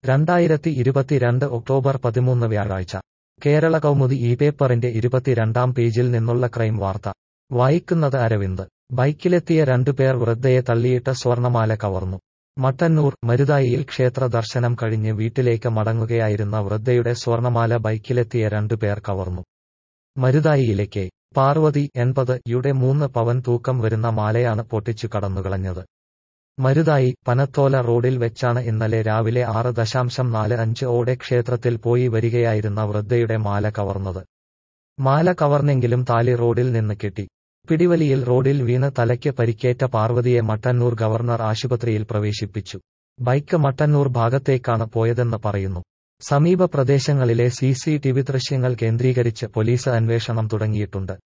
രണ്ടായിരത്തി ഇരുപത്തിരണ്ട് ഒക്ടോബർ പതിമൂന്ന് വ്യാഴാഴ്ച കേരള കൗമുദി ഈ പേപ്പറിന്റെ ഇരുപത്തിരണ്ടാം പേജിൽ നിന്നുള്ള ക്രൈം വാർത്ത വായിക്കുന്നത് അരവിന്ദ് ബൈക്കിലെത്തിയ രണ്ടുപേർ വൃദ്ധയെ തള്ളിയിട്ട സ്വർണമാല കവർന്നു മട്ടന്നൂർ മരുതായിയിൽ ക്ഷേത്ര ദർശനം കഴിഞ്ഞ് വീട്ടിലേക്ക് മടങ്ങുകയായിരുന്ന വൃദ്ധയുടെ സ്വർണമാല ബൈക്കിലെത്തിയ രണ്ടുപേർ കവർന്നു മരുതായിയിലേക്ക് പാർവതി എൺപത് യുടെ മൂന്ന് പവൻ തൂക്കം വരുന്ന മാലയാണ് പൊട്ടിച്ചു കടന്നുകളഞ്ഞത് മരുതായി പനത്തോല റോഡിൽ വെച്ചാണ് ഇന്നലെ രാവിലെ ആറ് ദശാംശം നാല് അഞ്ച് ഓടെ ക്ഷേത്രത്തിൽ പോയി വരികയായിരുന്ന വൃദ്ധയുടെ മാല കവർന്നത് മാല കവർന്നെങ്കിലും താലി റോഡിൽ നിന്ന് കിട്ടി പിടിവലിയിൽ റോഡിൽ വീണ് തലയ്ക്ക് പരിക്കേറ്റ പാർവതിയെ മട്ടന്നൂർ ഗവർണർ ആശുപത്രിയിൽ പ്രവേശിപ്പിച്ചു ബൈക്ക് മട്ടന്നൂർ ഭാഗത്തേക്കാണ് പോയതെന്ന് പറയുന്നു സമീപ പ്രദേശങ്ങളിലെ സി സി ടി വി ദൃശ്യങ്ങൾ കേന്ദ്രീകരിച്ച് പോലീസ് അന്വേഷണം തുടങ്ങിയിട്ടുണ്ട്